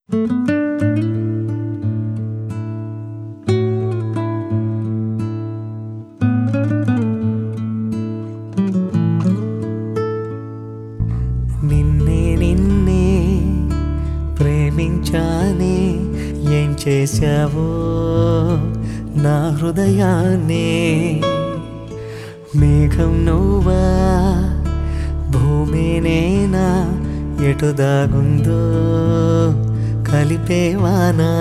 నిన్నే నిన్నే ప్రేమించానే ఏం చేశావో నా హృదయాన్నే మేఘం నువ్వా భూమి నేనా ఎటు దాగుందో కలిపేవానా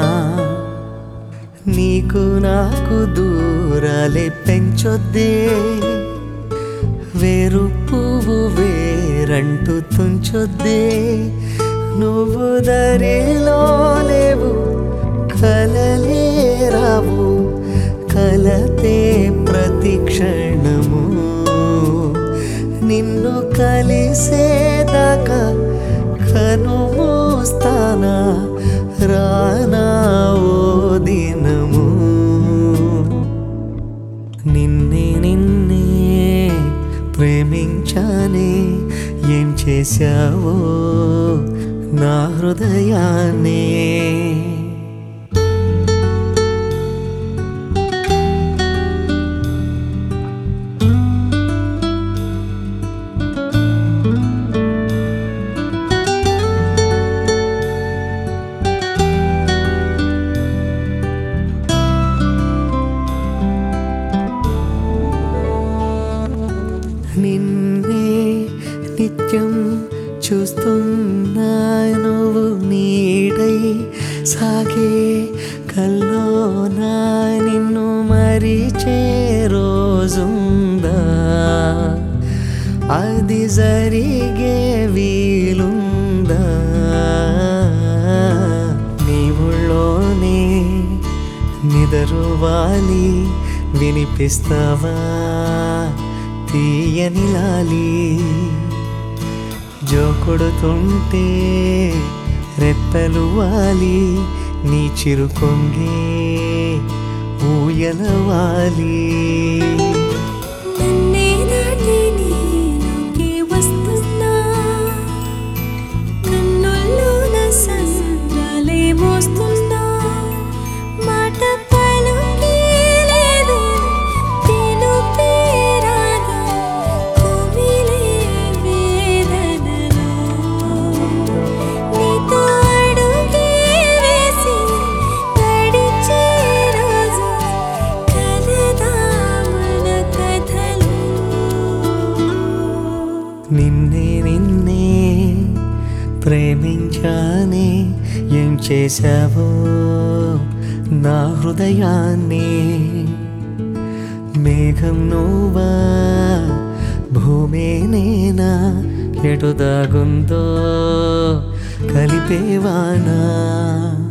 నీకు నాకు దూరాలే పెంచొద్దే వేరు పువ్వు వేరంటూ తుంచొద్దే నువ్వు దరిలో లేవు కలలే రావు కలతే ప్రతి క్షణము నిన్ను కలిసేదాకా కను మూస్తానా రానా ఓ దినము నిన్నే నిన్నే ప్రేమించానే ఏం చేశావో నా హృదయాన్నే నిన్నే నిత్యం చూస్తున్నా నువ్వు నీడై సాగే కల్లోనా నిన్ను మరిచే రోజుందా అది జరిగే వీలుందా నీ ఊళ్ళోనే నిదరువాలి వినిపిస్తావా తీయని లాలి జోకొడుతుంటే రెప్పలు వాలి నీ చిరుకొంగే ఊయలవాలి నన్నే దాటి నీలోకి వస్తున్నా కన్నుల్లోన సంద్రాలే మోస్తున్నా మాట పలుకే లేదు తెలుపే రాదు కుమిలే వేదనలో నీతో అడుగే వేసి గడిచే రోజు కలదా మన కథలు నిన్నే నిన్నే ప్రేమించానే ఏం చేశావో నా హృదయాన్ని మేఘం నువ్వా భూమే నేనా ఎటు దాగుందో కలిపేవానా